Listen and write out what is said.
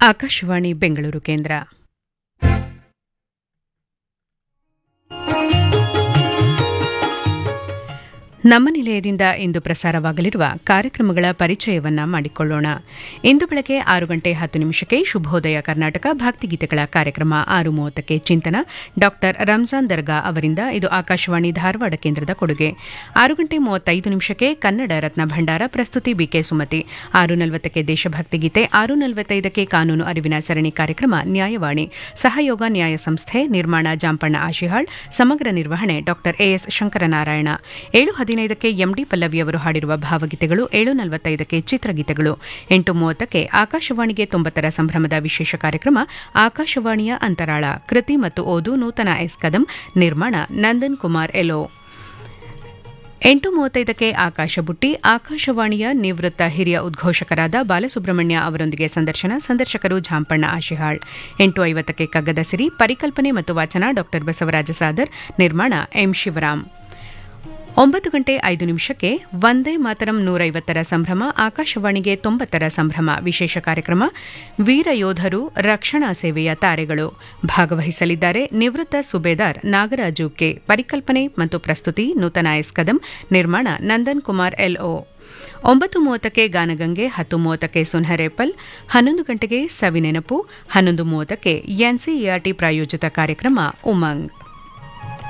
ಆಕಾಶವಾಣಿ ಬೆಂಗಳೂರು ಕೇಂದ್ರ ನಮ್ಮ ನಿಲಯದಿಂದ ಇಂದು ಪ್ರಸಾರವಾಗಲಿರುವ ಕಾರ್ಯಕ್ರಮಗಳ ಪರಿಚಯವನ್ನ ಮಾಡಿಕೊಳ್ಳೋಣ ಇಂದು ಬೆಳಗ್ಗೆ ಆರು ಗಂಟೆ ಹತ್ತು ನಿಮಿಷಕ್ಕೆ ಶುಭೋದಯ ಕರ್ನಾಟಕ ಭಕ್ತಿಗೀತೆಗಳ ಕಾರ್ಯಕ್ರಮ ಆರು ಮೂವತ್ತಕ್ಕೆ ಚಿಂತನ ಡಾಕ್ಟರ್ ರಂಜಾನ್ ದರ್ಗಾ ಅವರಿಂದ ಇದು ಆಕಾಶವಾಣಿ ಧಾರವಾಡ ಕೇಂದ್ರದ ಕೊಡುಗೆ ಆರು ಗಂಟೆ ಮೂವತ್ತೈದು ನಿಮಿಷಕ್ಕೆ ಕನ್ನಡ ರತ್ನ ಭಂಡಾರ ಪ್ರಸ್ತುತಿ ಬಿಕೆ ಸುಮತಿ ಆರು ನಲವತ್ತಕ್ಕೆ ದೇಶಭಕ್ತಿ ಗೀತೆ ಆರು ನಲವತ್ತೈದಕ್ಕೆ ಕಾನೂನು ಅರಿವಿನ ಸರಣಿ ಕಾರ್ಯಕ್ರಮ ನ್ಯಾಯವಾಣಿ ಸಹಯೋಗ ನ್ಯಾಯ ಸಂಸ್ಥೆ ನಿರ್ಮಾಣ ಜಾಂಪಣ್ಣ ಆಶಿಹಾಳ್ ಸಮಗ್ರ ನಿರ್ವಹಣೆ ಡಾಕ್ಟರ್ ಎಎಸ್ ಶಂಕರನಾರಾಯಣ ಏಳು ಹದಿನೈದಕ್ಕೆ ಎಂಡಿ ಪಲ್ಲವಿ ಅವರು ಹಾಡಿರುವ ಭಾವಗೀತೆಗಳು ಏಳು ನಲವತ್ತೈದಕ್ಕೆ ಚಿತ್ರಗೀತೆಗಳು ಎಂಟು ಮೂವತ್ತಕ್ಕೆ ಆಕಾಶವಾಣಿಗೆ ತೊಂಬತ್ತರ ಸಂಭ್ರಮದ ವಿಶೇಷ ಕಾರ್ಯಕ್ರಮ ಆಕಾಶವಾಣಿಯ ಅಂತರಾಳ ಕೃತಿ ಮತ್ತು ಓದು ನೂತನ ಎಸ್ ಕದಂ ನಿರ್ಮಾಣ ನಂದನ್ ಕುಮಾರ್ ಎಲೋ ಎಂಟು ಮೂವತ್ತೈದಕ್ಕೆ ಆಕಾಶ ಬುಟ್ಟಿ ಆಕಾಶವಾಣಿಯ ನಿವೃತ್ತ ಹಿರಿಯ ಉದ್ಘೋಷಕರಾದ ಬಾಲಸುಬ್ರಹ್ಮಣ್ಯ ಅವರೊಂದಿಗೆ ಸಂದರ್ಶನ ಸಂದರ್ಶಕರು ಝಾಂಪಣ್ಣ ಆಶಿಹಾಳ್ ಎಂಟು ಐವತ್ತಕ್ಕೆ ಕಗ್ಗದ ಸಿರಿ ಪರಿಕಲ್ಪನೆ ಮತ್ತು ವಾಚನ ಡಾ ಬಸವರಾಜ ಸಾದರ್ ನಿರ್ಮಾಣ ಎಂ ಶಿವರಾಮ್ ಒಂಬತ್ತು ಗಂಟೆ ಐದು ನಿಮಿಷಕ್ಕೆ ವಂದೇ ಮಾತರಂ ನೂರೈವತ್ತರ ಸಂಭ್ರಮ ಆಕಾಶವಾಣಿಗೆ ತೊಂಬತ್ತರ ಸಂಭ್ರಮ ವಿಶೇಷ ಕಾರ್ಯಕ್ರಮ ವೀರ ಯೋಧರು ರಕ್ಷಣಾ ಸೇವೆಯ ತಾರೆಗಳು ಭಾಗವಹಿಸಲಿದ್ದಾರೆ ನಿವೃತ್ತ ಸುಬೇದಾರ್ ನಾಗರಾಜು ಕೆ ಪರಿಕಲ್ಪನೆ ಮತ್ತು ಪ್ರಸ್ತುತಿ ನೂತನ ಎಸ್ ಕದಂ ನಿರ್ಮಾಣ ನಂದನ್ ಕುಮಾರ್ ಎಲ್ಒ ಒಂಬತ್ತು ಮೂವತ್ತಕ್ಕೆ ಗಾನಗಂಗೆ ಹತ್ತು ಮೂವತ್ತಕ್ಕೆ ಸುನ್ಹರೇಪಲ್ ಹನ್ನೊಂದು ಗಂಟೆಗೆ ಸವಿನೆನಪು ಹನ್ನೊಂದು ಮೂವತ್ತಕ್ಕೆ ಎನ್ಸಿಇಆರ್ಟಿ ಪ್ರಾಯೋಜಿತ ಕಾರ್ಯಕ್ರಮ ಉಮಂಗ್